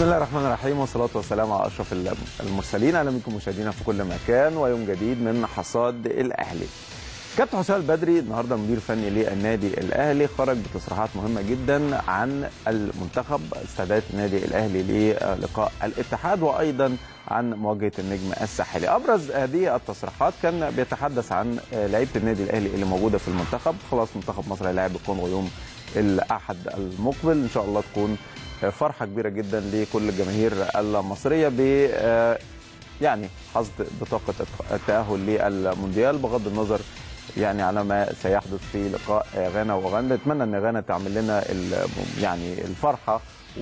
الله الرحمن الرحيم والصلاة والسلام على أشرف المرسلين أهلا بكم مشاهدينا في كل مكان ويوم جديد من حصاد الأهلي. كابتن حسام البدري النهارده مدير فني للنادي الأهلي خرج بتصريحات مهمة جدا عن المنتخب استعداد النادي الأهلي للقاء الاتحاد وأيضا عن مواجهة النجم الساحلي. أبرز هذه التصريحات كان بيتحدث عن لعيبة النادي الأهلي اللي موجودة في المنتخب خلاص منتخب مصر هيلاعب الكونغو يوم الأحد المقبل إن شاء الله تكون فرحه كبيره جدا لكل الجماهير المصريه ب يعني حصد بطاقه التاهل للمونديال بغض النظر يعني على ما سيحدث في لقاء غانا واوغندا نتمنى ان غانا تعمل لنا يعني الفرحه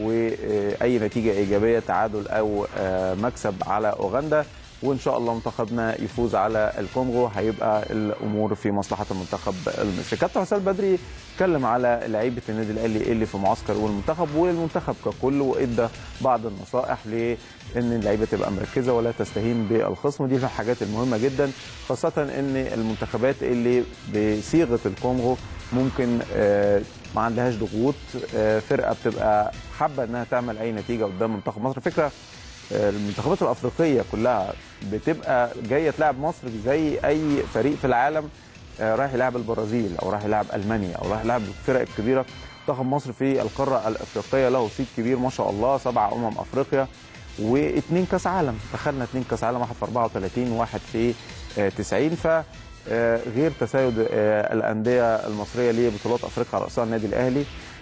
واي نتيجه ايجابيه تعادل او مكسب على اوغندا وان شاء الله منتخبنا يفوز على الكونغو هيبقى الامور في مصلحه المنتخب المصري. كابتن حسام البدري اتكلم على لعيبه النادي الاهلي اللي في معسكر والمنتخب وللمنتخب ككل وادى بعض النصائح لان اللعيبه تبقى مركزه ولا تستهين بالخصم ودي من الحاجات المهمه جدا خاصه ان المنتخبات اللي بصيغه الكونغو ممكن ما عندهاش ضغوط فرقه بتبقى حابه انها تعمل اي نتيجه قدام منتخب مصر فكره المنتخبات الافريقيه كلها بتبقى جايه تلعب مصر زي اي فريق في العالم رايح يلعب البرازيل او رايح يلعب المانيا او رايح يلعب الفرق الكبيره منتخب مصر في القاره الافريقيه له صيت كبير ما شاء الله سبع امم افريقيا واثنين كاس عالم دخلنا اثنين كاس عالم واحد في 34 وواحد في 90 ف غير تسيد الانديه المصريه لبطولات افريقيا على راسها النادي الاهلي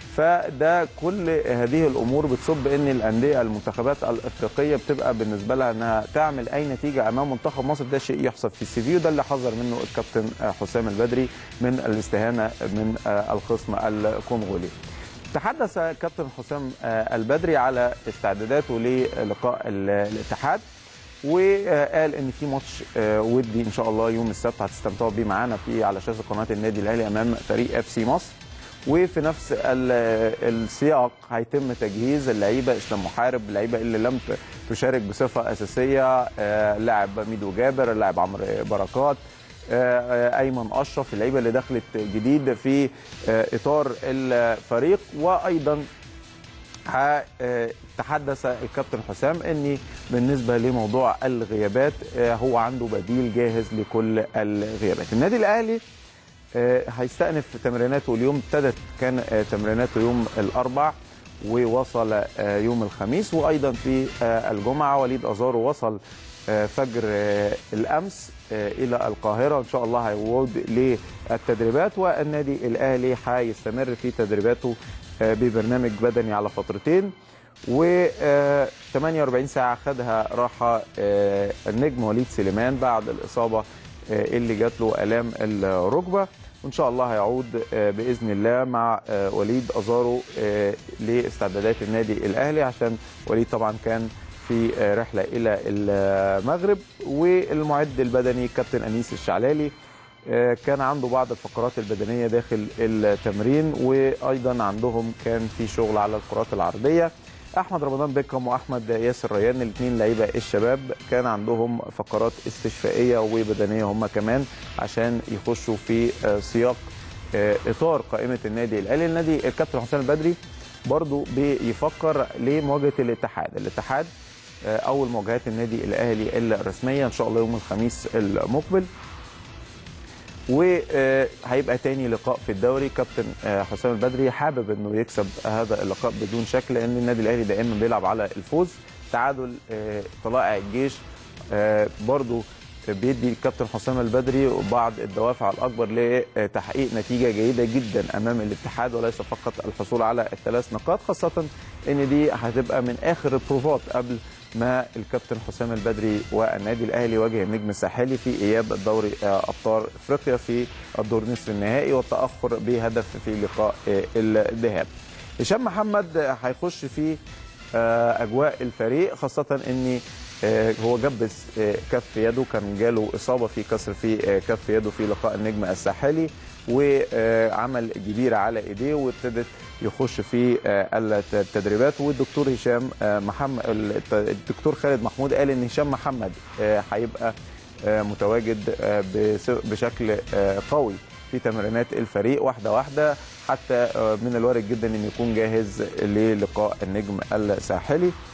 فده كل هذه الامور بتصب ان الانديه المنتخبات الافريقيه بتبقى بالنسبه لها انها تعمل اي نتيجه امام منتخب مصر ده شيء يحسب في السي في وده اللي حذر منه الكابتن حسام البدري من الاستهانه من الخصم الكونغولي. تحدث كابتن حسام البدري على استعداداته للقاء الاتحاد وقال ان في ماتش ودي ان شاء الله يوم السبت هتستمتعوا بيه معانا في على شاشه قناه النادي الاهلي امام فريق اف سي مصر وفي نفس السياق هيتم تجهيز اللعيبه اسلام محارب اللعيبه اللي لم تشارك بصفه اساسيه لاعب ميدو جابر اللاعب عمرو بركات ايمن اشرف اللعيبه اللي دخلت جديد في اطار الفريق وايضا تحدث الكابتن حسام ان بالنسبه لموضوع الغيابات هو عنده بديل جاهز لكل الغيابات النادي الاهلي هيستأنف تمريناته اليوم ابتدت كان تمريناته يوم الأربع ووصل يوم الخميس وأيضا في الجمعة وليد أزارو وصل فجر الأمس إلى القاهرة إن شاء الله هيعود للتدريبات والنادي الأهلي هيستمر في تدريباته ببرنامج بدني على فترتين و 48 ساعة خدها راحة النجم وليد سليمان بعد الإصابة اللي جات له الام الركبه وان شاء الله هيعود باذن الله مع وليد ازارو لاستعدادات النادي الاهلي عشان وليد طبعا كان في رحله الى المغرب والمعد البدني كابتن انيس الشعلالي كان عنده بعض الفقرات البدنيه داخل التمرين وايضا عندهم كان في شغل على الكرات العرضيه احمد رمضان بيكم واحمد ياسر ريان الاثنين لعيبه الشباب كان عندهم فقرات استشفائيه وبدنيه هم كمان عشان يخشوا في سياق اطار قائمه النادي الاهلي النادي الكابتن حسام البدري برضو بيفكر لمواجهه الاتحاد الاتحاد اول مواجهات النادي الاهلي الرسميه ان شاء الله يوم الخميس المقبل وهيبقى تاني لقاء في الدوري كابتن حسام البدري حابب انه يكسب هذا اللقاء بدون شك لان النادي الاهلي دائما بيلعب على الفوز تعادل طلائع الجيش برضو بيدي الكابتن حسام البدري بعض الدوافع الاكبر لتحقيق نتيجه جيده جدا امام الاتحاد وليس فقط الحصول على الثلاث نقاط خاصه ان دي هتبقى من اخر البروفات قبل ما الكابتن حسام البدري والنادي الاهلي يواجه النجم الساحلي في اياب الدوري ابطال افريقيا في الدور نصف النهائي والتاخر بهدف في لقاء الذهاب. هشام محمد هيخش في اجواء الفريق خاصه ان هو جبس كف يده كان جاله اصابه في كسر في كف يده في لقاء النجم الساحلي وعمل جبيره على ايديه وابتدت يخش في التدريبات والدكتور هشام محمد الدكتور خالد محمود قال ان هشام محمد هيبقى متواجد بشكل قوي في تمرينات الفريق واحده واحده حتى من الوارد جدا ان يكون جاهز للقاء النجم الساحلي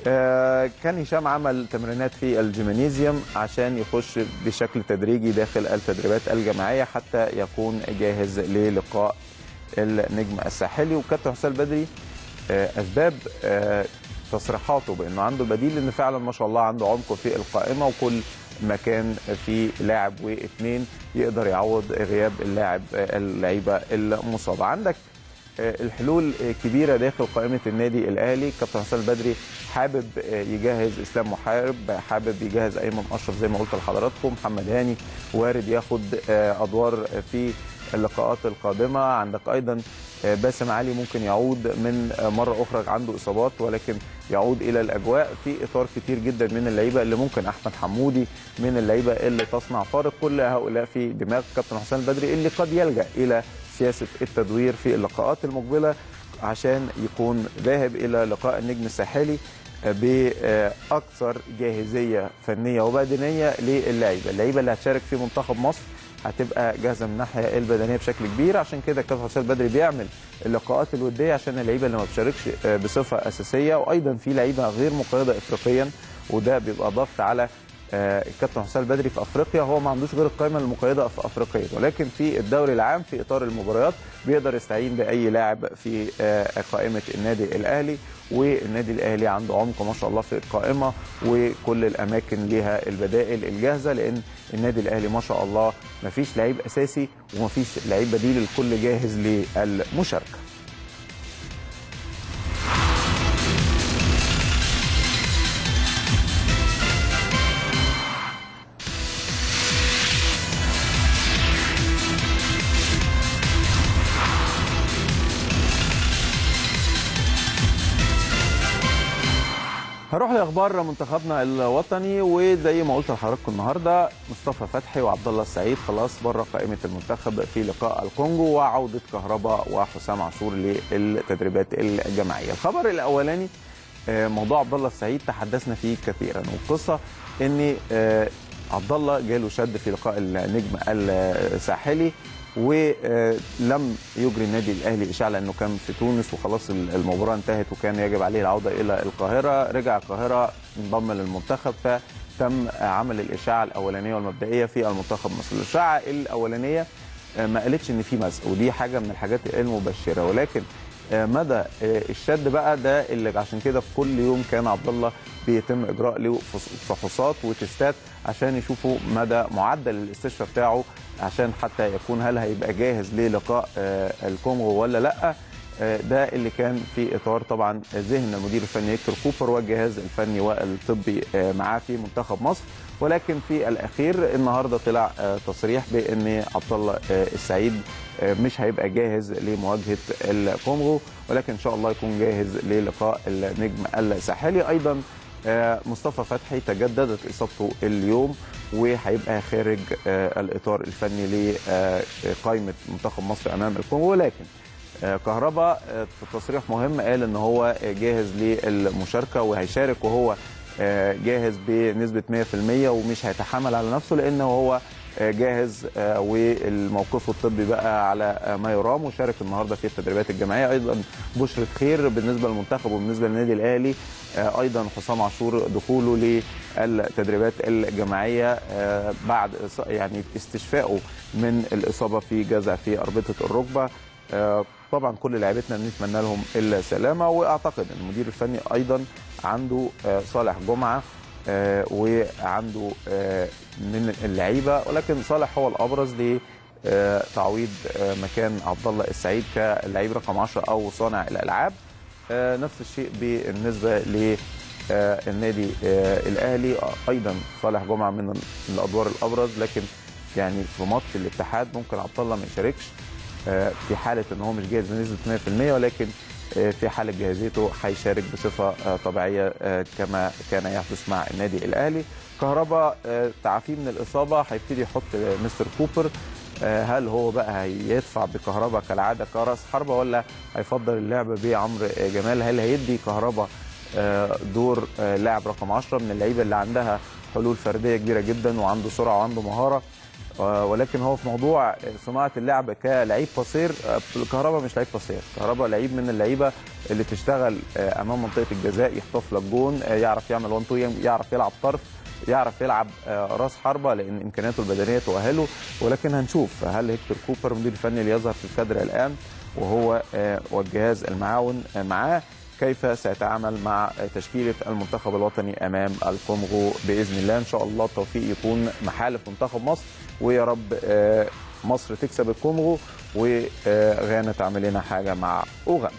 آه، كان هشام عمل تمرينات في الجيمنيزيوم عشان يخش بشكل تدريجي داخل التدريبات الجماعيه حتى يكون جاهز للقاء النجم الساحلي وكابتن حسام بدري آه، اسباب آه، تصريحاته بانه عنده بديل لان فعلا ما شاء الله عنده عمق في القائمه وكل مكان في لاعب واثنين يقدر يعوض غياب اللاعب اللعيبه المصابه عندك الحلول كبيره داخل قائمه النادي الاهلي كابتن حسام البدري حابب يجهز اسلام محارب حابب يجهز ايمن اشرف زي ما قلت لحضراتكم محمد هاني وارد ياخد ادوار في اللقاءات القادمه عندك ايضا باسم علي ممكن يعود من مره اخرى عنده اصابات ولكن يعود الى الاجواء في اطار كتير جدا من اللعيبه اللي ممكن احمد حمودي من اللعيبه اللي تصنع فارق كل هؤلاء في دماغ كابتن حسام البدري اللي قد يلجا الى سياسه التدوير في اللقاءات المقبله عشان يكون ذاهب الى لقاء النجم الساحلي باكثر جاهزيه فنيه وبدنيه للعيبه، اللعيبه اللي هتشارك في منتخب مصر هتبقى جاهزه من الناحيه البدنيه بشكل كبير عشان كده كابتن حسام البدري بيعمل اللقاءات الوديه عشان اللعيبه اللي ما بتشاركش بصفه اساسيه وايضا في لعيبه غير مقيده افريقيا وده بيبقى ضغط على الكابتن حسام البدري في افريقيا هو ما عندوش غير القائمه المقيده في افريقيا ولكن في الدوري العام في اطار المباريات بيقدر يستعين باي لاعب في قائمه النادي الاهلي والنادي الاهلي عنده عمق ما شاء الله في القائمه وكل الاماكن ليها البدائل الجاهزه لان النادي الاهلي ما شاء الله ما فيش لعيب اساسي وما فيش لعيب بديل الكل جاهز للمشاركه هروح لاخبار منتخبنا الوطني وزي ما قلت لحضراتكم النهارده مصطفى فتحي وعبد الله السعيد خلاص بره قائمه المنتخب في لقاء الكونجو وعوده كهربا وحسام عاشور للتدريبات الجماعيه. الخبر الاولاني موضوع عبد الله السعيد تحدثنا فيه كثيرا والقصه ان عبد الله جاله شد في لقاء النجم الساحلي ولم يجري النادي الاهلي اشاعه لانه كان في تونس وخلاص المباراه انتهت وكان يجب عليه العوده الى القاهره رجع القاهره انضم للمنتخب فتم عمل الاشاعه الاولانيه والمبدئيه في المنتخب مصر الاشاعه الاولانيه ما قالتش ان في مزق ودي حاجه من الحاجات المبشره ولكن مدى الشد بقى ده اللي عشان كده في كل يوم كان عبد الله بيتم اجراء له فحوصات وتستات عشان يشوفوا مدى معدل الاستشفاء بتاعه عشان حتى يكون هل هيبقى جاهز للقاء الكونغو ولا لا ده اللي كان في اطار طبعا ذهن المدير الفني هيكتور كوبر والجهاز الفني والطبي معاه في منتخب مصر ولكن في الاخير النهارده طلع تصريح بان عبد الله السعيد مش هيبقى جاهز لمواجهه الكونغو ولكن ان شاء الله يكون جاهز للقاء النجم الساحلي ايضا مصطفى فتحي تجددت اصابته اليوم وهيبقى خارج الاطار الفني لقائمه منتخب مصر امام الكونغو ولكن كهربا في تصريح مهم قال ان هو جاهز للمشاركه وهيشارك وهو جاهز بنسبه 100% ومش هيتحمل على نفسه لانه هو جاهز والموقف الطبي بقى على ما يرام وشارك النهارده في التدريبات الجماعيه ايضا بشره خير بالنسبه للمنتخب وبالنسبه للنادي الاهلي ايضا حسام عاشور دخوله للتدريبات الجماعيه بعد يعني استشفائه من الاصابه في جزع في اربطه الركبه طبعا كل لعيبتنا بنتمنى لهم السلامه واعتقد ان المدير الفني ايضا عنده صالح جمعه آه وعنده آه من اللعيبه ولكن صالح هو الابرز لتعويض آه مكان عبد الله السعيد كلعيب رقم 10 او صانع الالعاب نفس الشيء بالنسبه للنادي الاهلي ايضا صالح جمعه من الادوار الابرز لكن يعني في ماتش الاتحاد ممكن عبد الله ما يشاركش في حاله ان هو مش جاهز بنسبه 100% ولكن في حاله جاهزيته هيشارك بصفه طبيعيه كما كان يحدث مع النادي الاهلي كهربا تعافيه من الاصابه هيبتدي يحط مستر كوبر هل هو بقى هيدفع بكهربا كالعاده كراس حربه ولا هيفضل اللعب بعمرو جمال هل هيدي كهربا دور لاعب رقم 10 من اللعيبه اللي عندها حلول فرديه كبيره جدا وعنده سرعه وعنده مهاره آه، ولكن هو في موضوع صناعه اللعب كلعيب قصير آه، كهربا مش لعيب قصير كهربا لعيب من اللعيبه اللي تشتغل آه، امام منطقه الجزاء يخطف لك جون آه، يعرف يعمل 1 2 يعرف يلعب طرف يعرف يلعب آه، راس حربه لان امكانياته البدنيه تؤهله ولكن هنشوف هل هيكتور كوبر المدير الفني اللي يظهر في الكادر الان وهو آه، والجهاز المعاون آه، معاه كيف سيتعامل مع تشكيله المنتخب الوطني امام الكونغو باذن الله ان شاء الله التوفيق يكون محالف منتخب مصر ويا رب آه، مصر تكسب الكونغو وغانا تعمل لنا حاجه مع اوغندا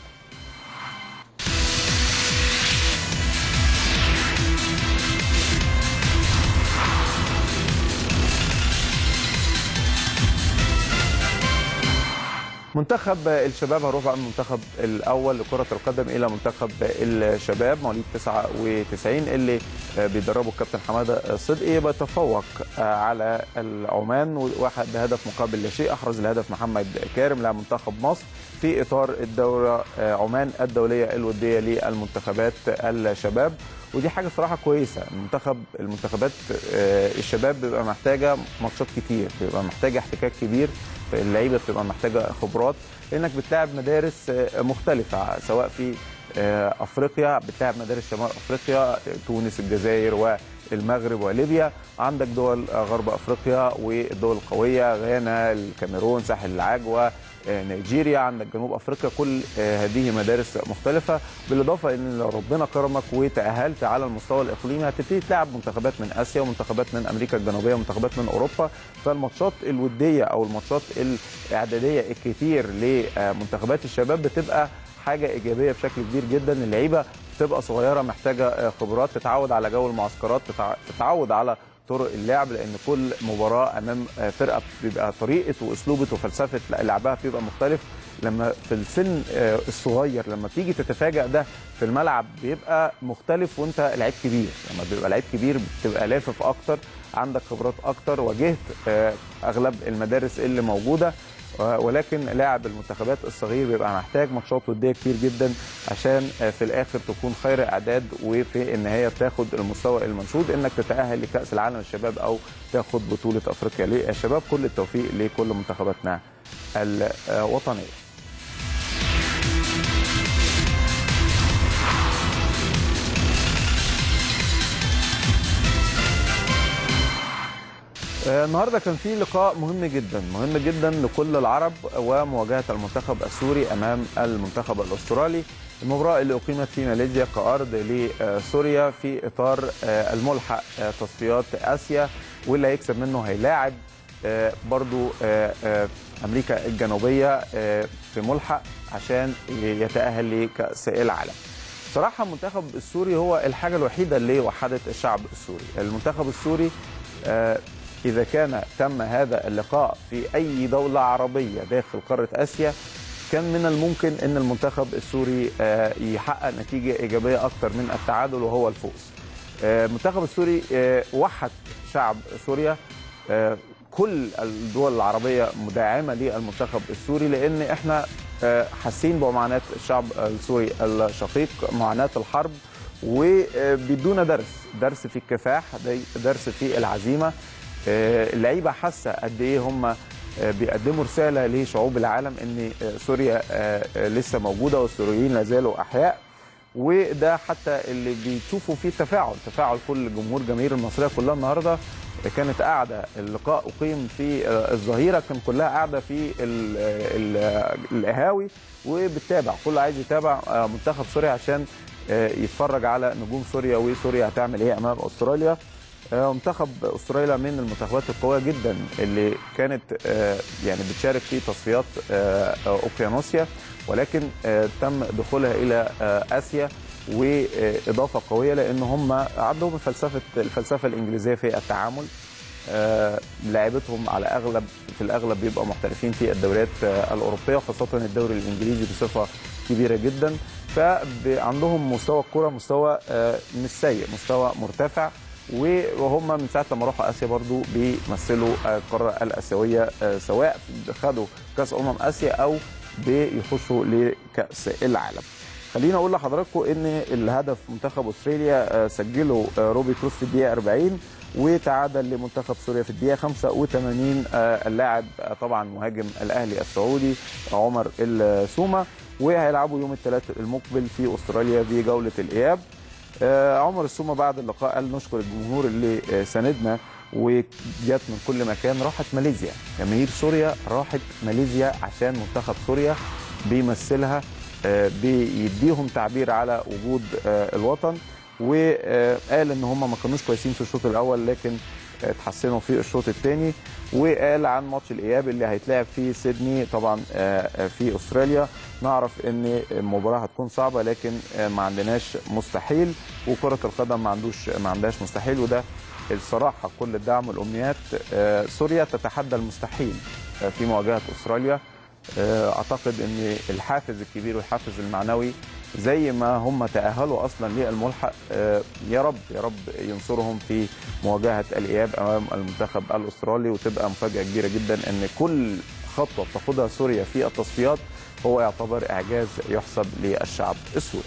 منتخب الشباب هنروح بقى من المنتخب الاول لكره القدم الى منتخب الشباب مواليد 99 اللي بيدربه الكابتن حماده صدقي بيتفوق على العمان واحد بهدف مقابل لا شيء احرز الهدف محمد كارم لاعب منتخب مصر في اطار الدوره عمان الدوليه الوديه للمنتخبات الشباب ودي حاجه صراحه كويسه المنتخب المنتخبات الشباب بيبقى محتاجه ماتشات كتير بيبقى محتاجه احتكاك كبير اللعيبه بتبقى محتاجه خبرات لانك بتلاعب مدارس مختلفه سواء في افريقيا بتلاعب مدارس شمال افريقيا تونس الجزائر والمغرب وليبيا عندك دول غرب افريقيا والدول القويه غانا الكاميرون ساحل العاج ونيجيريا عندك جنوب افريقيا كل هذه مدارس مختلفه بالاضافه ان لو ربنا كرمك وتاهلت على المستوى الاقليمي هتبتدي تلعب منتخبات من اسيا ومنتخبات من امريكا الجنوبيه ومنتخبات من اوروبا فالماتشات الوديه او الماتشات الاعداديه الكتير لمنتخبات الشباب بتبقى حاجه ايجابيه بشكل كبير جدا اللعيبه بتبقى صغيره محتاجه خبرات تتعود على جو المعسكرات تتعود على طرق اللعب لان كل مباراه امام فرقه بيبقى طريقه واسلوبه وفلسفه لعبها بيبقى مختلف لما في السن الصغير لما تيجي تتفاجئ ده في الملعب بيبقى مختلف وانت لعيب كبير لما بيبقى لعيب كبير بتبقى لافف اكتر عندك خبرات اكتر واجهت اغلب المدارس اللي موجوده ولكن لاعب المنتخبات الصغير بيبقى محتاج ماتشات وديه كتير جدا عشان في الاخر تكون خير اعداد وفي النهايه تاخد المستوى المنشود انك تتاهل لكاس العالم للشباب او تاخد بطوله افريقيا للشباب كل التوفيق لكل منتخباتنا الوطنيه النهارده كان في لقاء مهم جدا مهم جدا لكل العرب ومواجهه المنتخب السوري امام المنتخب الاسترالي المباراه اللي اقيمت في ماليزيا كارض لسوريا في اطار الملحق تصفيات اسيا واللي هيكسب منه هيلاعب برضو امريكا الجنوبيه في ملحق عشان يتاهل لكاس العالم صراحه المنتخب السوري هو الحاجه الوحيده اللي وحدت الشعب السوري المنتخب السوري إذا كان تم هذا اللقاء في أي دولة عربية داخل قارة آسيا كان من الممكن أن المنتخب السوري يحقق نتيجة إيجابية أكثر من التعادل وهو الفوز المنتخب السوري وحد شعب سوريا كل الدول العربية مدعمة للمنتخب السوري لأن احنا حاسين بمعاناة الشعب السوري الشقيق معاناة الحرب وبيدونا درس درس في الكفاح درس في العزيمه اللعيبه حاسه قد ايه هم بيقدموا رساله لشعوب العالم ان سوريا لسه موجوده والسوريين لا زالوا احياء وده حتى اللي بيشوفوا فيه تفاعل تفاعل كل جمهور جماهير المصريه كلها النهارده كانت قاعده اللقاء اقيم في الظهيره كان كلها قاعده في ال ال القهاوي وبتتابع كله عايز يتابع منتخب سوريا عشان يتفرج على نجوم سوريا وسوريا هتعمل ايه امام استراليا منتخب استراليا من المنتخبات القويه جدا اللي كانت يعني بتشارك في تصفيات اوقيانوسيا ولكن تم دخولها الى اسيا واضافه قويه لان هم عندهم فلسفه الفلسفه الانجليزيه في التعامل لاعبتهم على اغلب في الاغلب بيبقى محترفين في الدوريات الاوروبيه خاصه الدوري الانجليزي بصفه كبيره جدا فعندهم مستوى الكره مستوى مش سيء مستوى مرتفع وهم من ساعه لما راحوا اسيا برضو بيمثلوا القاره الاسيويه سواء خدوا كاس امم اسيا او بيخشوا لكاس العالم. خليني اقول لحضراتكم ان الهدف منتخب استراليا سجله روبي كروس في الدقيقه 40 وتعادل لمنتخب سوريا في الدقيقه 85 آه، اللاعب آه، طبعا مهاجم الاهلي السعودي عمر السومه وهيلعبوا يوم الثلاث المقبل في استراليا في جوله الاياب آه، عمر السومه بعد اللقاء قال نشكر الجمهور اللي آه، ساندنا وجت من كل مكان راحت ماليزيا جماهير سوريا راحت ماليزيا عشان منتخب سوريا بيمثلها آه، بيديهم تعبير على وجود آه، الوطن وقال ان هم ما كانوش كويسين في الشوط الاول لكن اتحسنوا في الشوط الثاني وقال عن ماتش الاياب اللي هيتلعب في سيدني طبعا آه، في استراليا نعرف ان المباراه هتكون صعبه لكن آه، ما عندناش مستحيل وكره القدم ما عندوش ما عندهاش مستحيل وده الصراحه كل الدعم والامنيات آه، سوريا تتحدى المستحيل آه، في مواجهه استراليا آه، اعتقد ان الحافز الكبير والحافز المعنوي زي ما هم تاهلوا اصلا للملحق آه، يا رب يا رب ينصرهم في مواجهه الاياب امام المنتخب الاسترالي وتبقى مفاجاه كبيره جدا ان كل خطوه بتاخدها سوريا في التصفيات هو يعتبر اعجاز يحسب للشعب السوري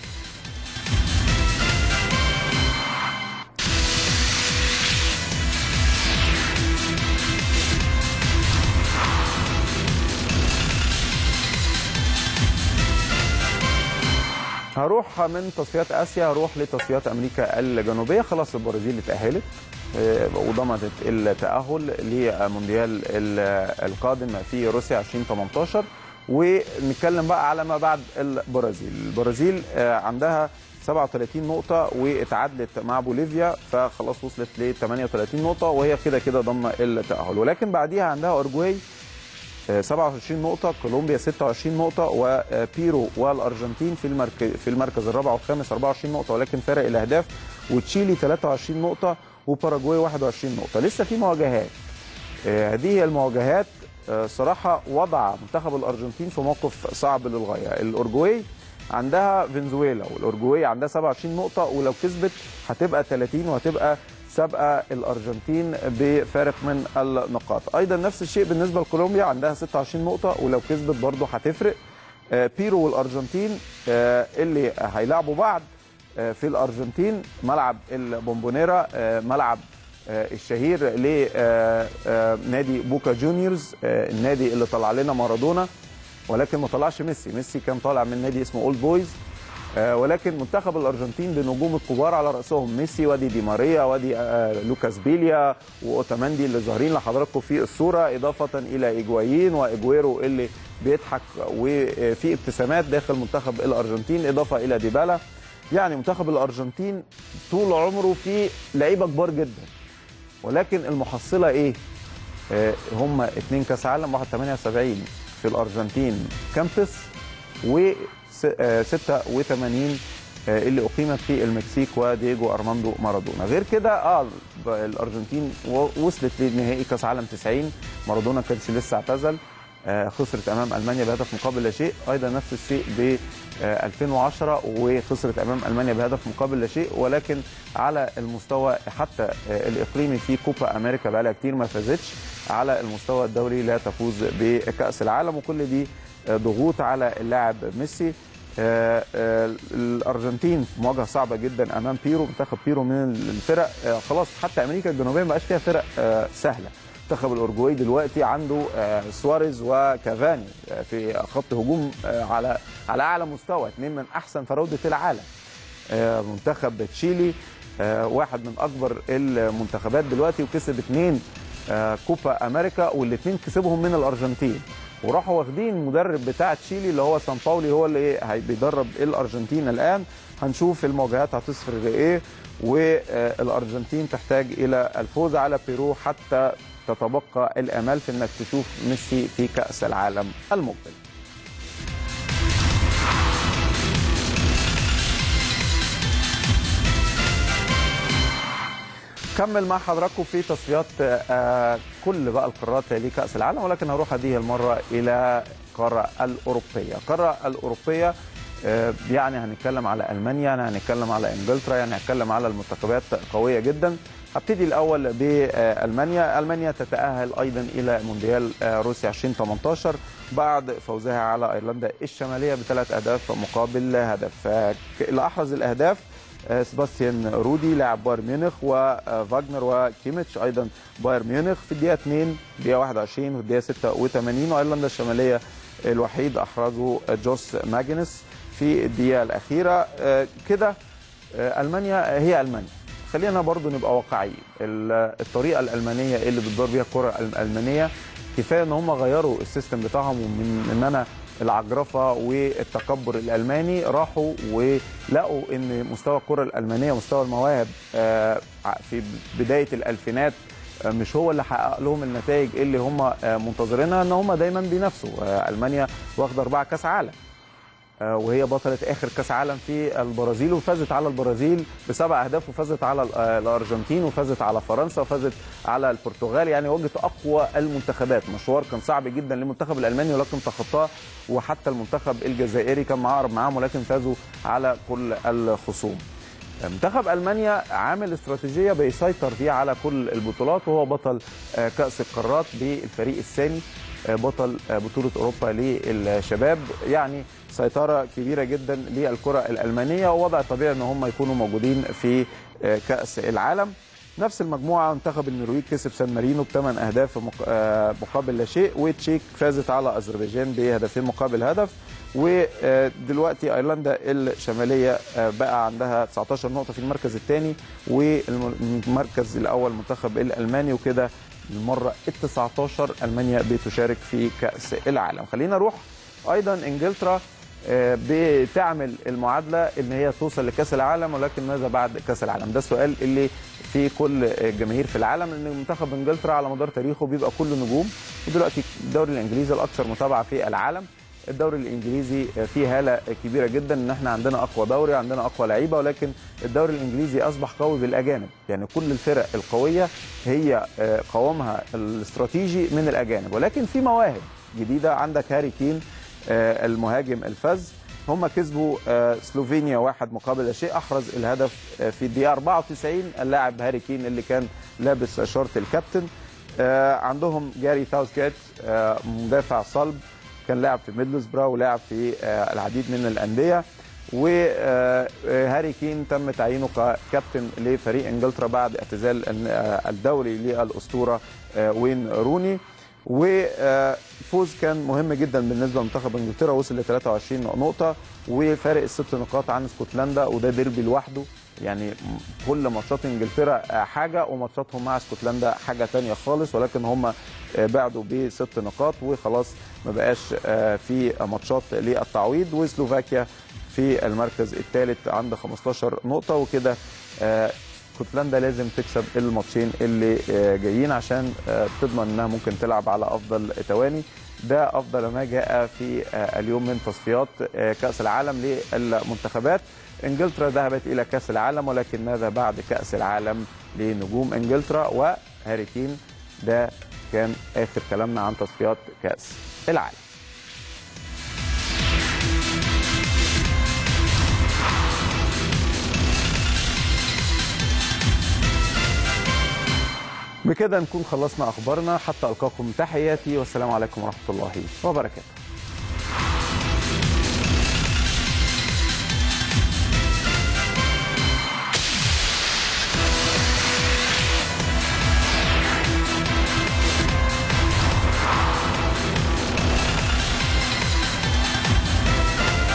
هروح من تصفيات اسيا هروح لتصفيات امريكا الجنوبيه خلاص البرازيل اتاهلت آه، وضمنت التاهل لمونديال ال- القادم في روسيا 2018 ونتكلم بقى على ما بعد البرازيل البرازيل آه، عندها 37 نقطة واتعادلت مع بوليفيا فخلاص وصلت ل 38 نقطة وهي كده كده ضمن التأهل ولكن بعديها عندها أورجواي 27 نقطة كولومبيا 26 نقطة وبيرو والأرجنتين في المركز في المركز الرابع والخامس 24 نقطة ولكن فارق الأهداف وتشيلي 23 نقطة وباراجواي 21 نقطة لسه في مواجهات آه، هذه هي المواجهات آه، صراحة وضع منتخب الأرجنتين في موقف صعب للغاية الأورجواي عندها فنزويلا والأورجواي عندها 27 نقطة ولو كسبت هتبقى 30 وهتبقى سابقة الأرجنتين بفارق من النقاط أيضا نفس الشيء بالنسبة لكولومبيا عندها 26 نقطة ولو كسبت برضه هتفرق آه، بيرو والأرجنتين آه، اللي هيلعبوا بعض آه، في الأرجنتين ملعب البومبونيرا آه، ملعب آه، الشهير لنادي بوكا جونيورز آه، النادي اللي طلع لنا مارادونا ولكن ما طلعش ميسي ميسي كان طالع من نادي اسمه اولد بويز آه، ولكن منتخب الارجنتين بنجوم الكبار على راسهم ميسي وادي دي ماريا وادي آه، لوكاس بيليا واوتاماندي اللي ظاهرين لحضراتكم في الصوره اضافه الى ايجوايين واجويرو اللي بيضحك وفي ابتسامات داخل منتخب الارجنتين اضافه الى ديبالا يعني منتخب الارجنتين طول عمره فيه لعيبه كبار جدا ولكن المحصله ايه؟ آه، هم اثنين كاس عالم واحد 78 في الارجنتين كامبس و 86 آه، اللي اقيمت في المكسيك ودييجو ارماندو مارادونا غير كده اه ب- الارجنتين و- وصلت لنهائي كاس عالم 90 مارادونا كانش لسه اعتزل آه، خسرت امام المانيا بهدف مقابل لا شيء ايضا نفس الشيء ب آه، 2010 وخسرت امام المانيا بهدف مقابل لا شيء ولكن على المستوى حتى آه، الاقليمي في كوبا امريكا بقى لها كتير ما فازتش على المستوى الدولي لا تفوز بكاس العالم وكل دي آه، ضغوط على اللاعب ميسي آه، آه، الارجنتين في مواجهه صعبه جدا امام بيرو منتخب بيرو من الفرق آه، خلاص حتى امريكا الجنوبيه ما بقاش فيها فرق آه، سهله منتخب الاورجواي دلوقتي عنده آه، سواريز وكافاني آه، في خط هجوم آه، على على اعلى مستوى اثنين من احسن فراوده العالم آه، منتخب تشيلي آه، واحد من اكبر المنتخبات دلوقتي وكسب اثنين آه، كوبا امريكا والاثنين كسبهم من الارجنتين وراحوا واخدين المدرب بتاع تشيلي اللي هو سان باولي هو اللي إيه هي- بيدرب الارجنتين الان هنشوف المواجهات هتصفر لايه والارجنتين تحتاج الى الفوز على بيرو حتى تتبقى الامال في انك تشوف ميسي في كاس العالم المقبل كمل مع حضراتكم في تصفيات آه، كل بقى القارات لكأس العالم ولكن هروح هذه المرة إلى القارة الأوروبية القارة الأوروبية آه، يعني هنتكلم على ألمانيا يعني هنتكلم على إنجلترا يعني هنتكلم على المنتخبات قوية جدا هبتدي الأول بألمانيا ألمانيا تتأهل أيضا إلى مونديال آه، روسيا 2018 بعد فوزها على أيرلندا الشمالية بثلاث أهداف مقابل هدف آه، اللي أحرز الأهداف آه، سباستيان رودي لاعب بايرن ميونخ وفاجنر وكيميتش ايضا بايرن ميونخ في الدقيقه 2 دقيقه 21 والدقيقه 86 وايرلندا الشماليه الوحيد احرزه جوس ماجنس في الدقيقه الاخيره آه، كده آه، المانيا هي المانيا خلينا برضو نبقى واقعيين ال- الطريقه الالمانيه اللي بتدور بيها الكره الالمانيه كفايه ان هم غيروا السيستم بتاعهم ومن ان انا العجرفه والتكبر الالماني راحوا ولقوا ان مستوى الكره الالمانيه مستوى المواهب آه، في بدايه الالفينات آه، مش هو اللي حقق لهم النتائج اللي هم آه، منتظرينها ان هم دايما بينافسوا آه، المانيا واخده اربعه كاس عالم آه، وهي بطلة آخر كأس عالم في البرازيل وفازت على البرازيل بسبع أهداف وفازت على ال- آه، الأرجنتين وفازت على فرنسا وفازت على البرتغال يعني واجهت أقوى المنتخبات مشوار كان صعب جدا للمنتخب الألماني ولكن تخطاه وحتى المنتخب الجزائري كان معقرب معاهم ولكن فازوا على كل الخصوم منتخب المانيا عامل استراتيجيه بيسيطر فيها على كل البطولات وهو بطل آه، كاس القارات بالفريق الثاني آه، بطل آه، بطوله اوروبا للشباب يعني سيطره كبيره جدا للكره الالمانيه ووضع طبيعي ان هم يكونوا موجودين في آه، كاس العالم نفس المجموعه منتخب النرويج كسب سان مارينو بثمان اهداف مق- آه، مقابل لا شيء وتشيك فازت على اذربيجان بهدفين مقابل هدف ودلوقتي ايرلندا الشماليه آه، بقى عندها 19 نقطه في المركز الثاني والمركز الاول المنتخب الالماني وكده المره ال 19 المانيا بتشارك في كاس العالم خلينا نروح ايضا انجلترا آه، بتعمل المعادله ان هي توصل لكاس العالم ولكن ماذا بعد كاس العالم ده السؤال اللي في كل الجماهير في العالم ان منتخب انجلترا على مدار تاريخه بيبقى كله نجوم ودلوقتي الدوري الانجليزي الاكثر متابعه في العالم الدوري الانجليزي فيه هاله كبيره جدا ان احنا عندنا اقوى دوري عندنا اقوى لعيبه ولكن الدوري الانجليزي اصبح قوي بالاجانب يعني كل الفرق القويه هي آه، قوامها الاستراتيجي من الاجانب ولكن في مواهب جديده عندك هاري كين آه، المهاجم الفذ هم كسبوا آه، سلوفينيا واحد مقابل لا شيء احرز الهدف آه، في الدقيقه 94 اللاعب هاري كين اللي كان لابس شورت الكابتن آه، عندهم جاري ثاوثجيت آه، مدافع صلب كان لاعب في ميدلسبرا ولاعب في آه، العديد من الانديه وهاري كين تم تعيينه ككابتن لفريق انجلترا بعد اعتزال ال- آه، الدوري للاسطوره آه، وين روني وفوز كان مهم جدا بالنسبه لمنتخب انجلترا وصل ل 23 نقطه وفارق الست نقاط عن اسكتلندا وده ديربي لوحده يعني كل ماتشات انجلترا آه، حاجه وماتشاتهم مع اسكتلندا حاجه تانية خالص ولكن هم آه، بعدوا بست نقاط وخلاص ما بقاش آه، في ماتشات للتعويض وسلوفاكيا في المركز الثالث عند 15 نقطه وكده آه، اسكتلندا لازم تكسب الماتشين اللي آه، جايين عشان آه، تضمن انها ممكن تلعب على افضل تواني ده افضل ما جاء في آه، اليوم من تصفيات آه، كاس العالم للمنتخبات انجلترا ذهبت الى كاس العالم ولكن ماذا بعد كاس العالم لنجوم انجلترا وهاري كين ده كان اخر كلامنا عن تصفيات كاس العالم بكده نكون خلصنا اخبارنا حتى القاكم تحياتي والسلام عليكم ورحمه الله وبركاته